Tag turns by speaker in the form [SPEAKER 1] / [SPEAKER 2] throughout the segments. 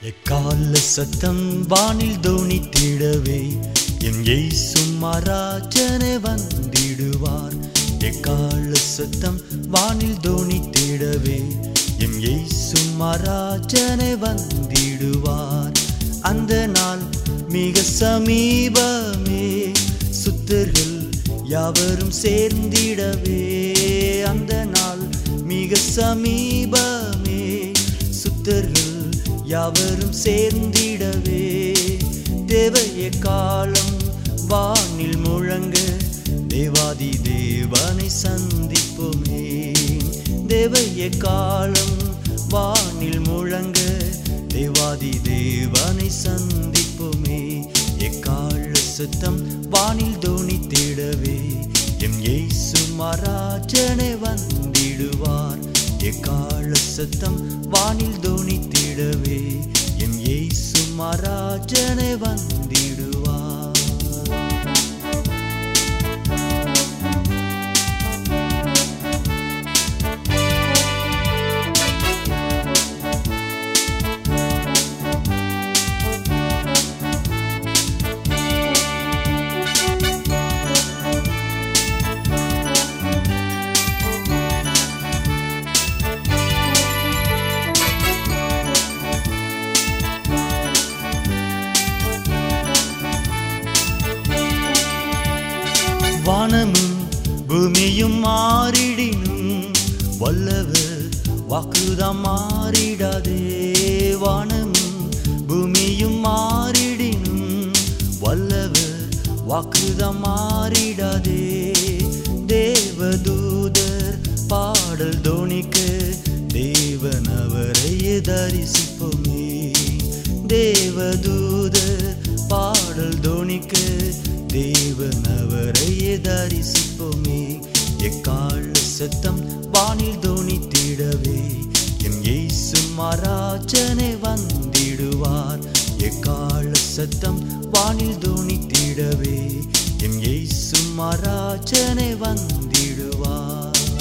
[SPEAKER 1] எக்கால சத்தம் வானில் தோணித்திடவே என் இயேசு மராஜனே வந்திடுவார் எக்கால சத்தம் வானில் தோணித்திடவே என் இயேசு மராஜனே வந்திடுவார் அந்த நாள் மிக சமீபமே சுத்தர்கள் யாவரும் சேர்ந்திடவே அந்த நாள் மிக சமீபமே சுத்தர்கள் யாவரும் சேர்ந்திடவே தேவைய காலம் வானில் முழங்க தேவாதி தேவனை சந்திப்போமே தேவைய காலம் வானில் முழங்க தேவாதி தேவனை சந்திப்போமே எக்கால சத்தம் வானில் தோணித்திடவே எம் இயேசு மராஜனே வந்திடுவார் எக்கால சத்தம் வானில் தோணித்திடவே எம் இயேசு மராஜனே வந்திடுவார் வானமும் பூமியும் மாறிடினும் வல்லவர் வாக்குதான் மாறிடாதே வானமும் பூமியும் மாறிடினும் வல்லவர் வாக்குதான் மாறிடாதே தேவதூதர் பாடல் தோணிக்க தேவன் அவரை தரிசிப்போமே தேவதூதர் பாடல் தோணிக்க தேவன் அவரை தரிசிப்போமே எக்கால சத்தம் வானில் தோணித்திடவே எம் இயேசு மராஜனே வந்திடுவார் எக்கால சத்தம் வானில் தோணித்திடவே எம் இயேசு மராஜனே வந்திடுவார்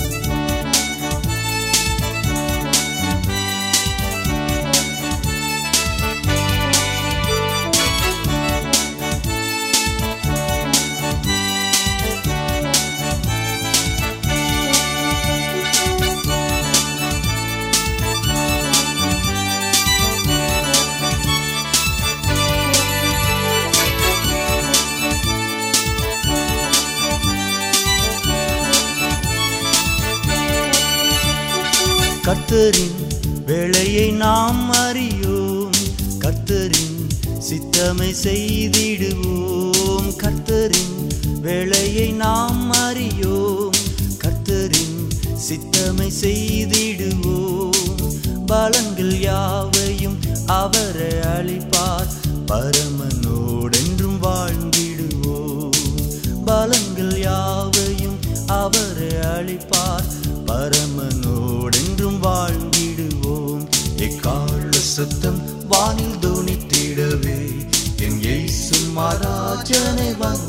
[SPEAKER 1] கர்த்தரின் வேலையை நாம் அறியோம் கர்த்தரின் சித்தமை செய்திடுவோம் கர்த்தரின் வேலையை நாம் அறியோம் கர்த்தரின் சித்தமை செய்திடுவோம் பலன்கள் யாவையும் அவரை அளிப்பார் பரமனோடென்றும் வாழ்ந்திடுவோம் பலன்கள் யாவையும் அவரை அளிப்பார் பரமனோடென்றும் வாழ்ந்திடுவோம் எக்கால சத்தம் வானில் தோணித்திடவே என் இயேசு மராஜனை வந்து